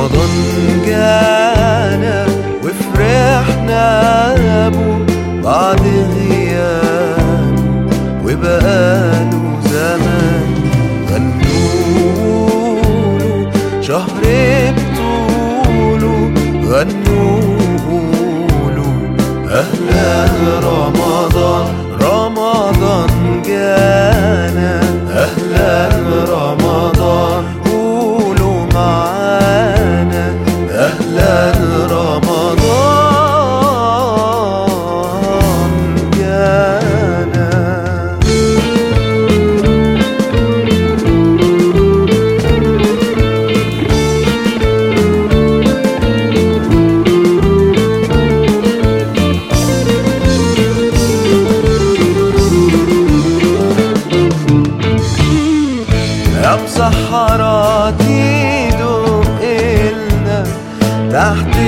رمضان جانا وفرحنا بو بعد غياب وبقاله زمان غنوله شهر بطوله غنوله أهلا رمضان رمضان جانا أهلا رمضان قولوا معانا أهلا رمضان جانا يا مسحراتي دوق إلنا تحت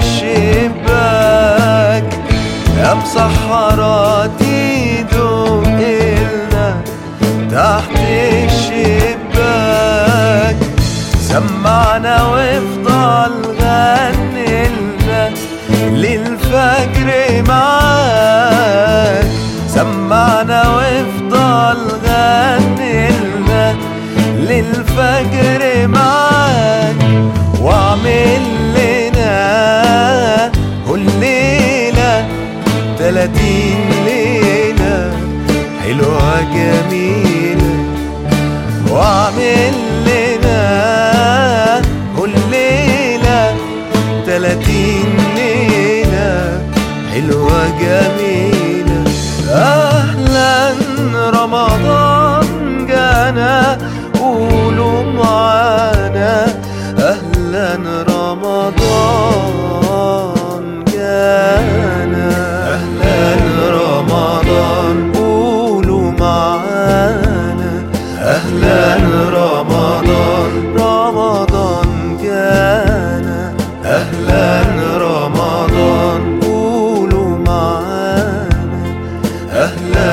الشباك يا مسحراتي دوق إلنا تحت الشباك سمعنا وافضل غنلنا للفجر معاك سمعنا وافضل غنلنا للفجر معاك واعمل لنا كل ليلة تلاتين ليلة حلوة جميلة واعمل لنا كل ليلة تلاتين ليلة حلوة جميلة أهلا رمضان جانا قولوا معانا أهلا رمضان جانا أهلا رمضان قولوا معانا أهلا رمضان رمضان جانا أهلا رمضان قولوا معانا أهلا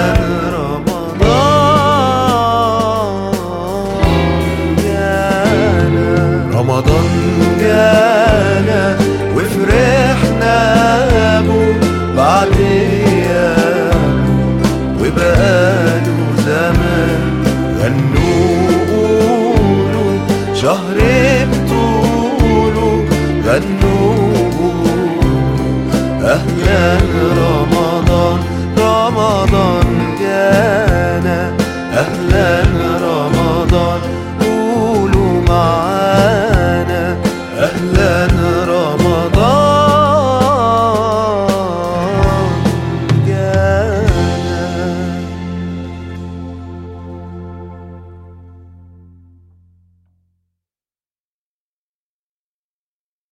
رمضان جانا رمضان جانا وفرحنا بو بعد غياب وبقاله زمان غنوا قولوا شهر بطوله غنوا قولوا أهلا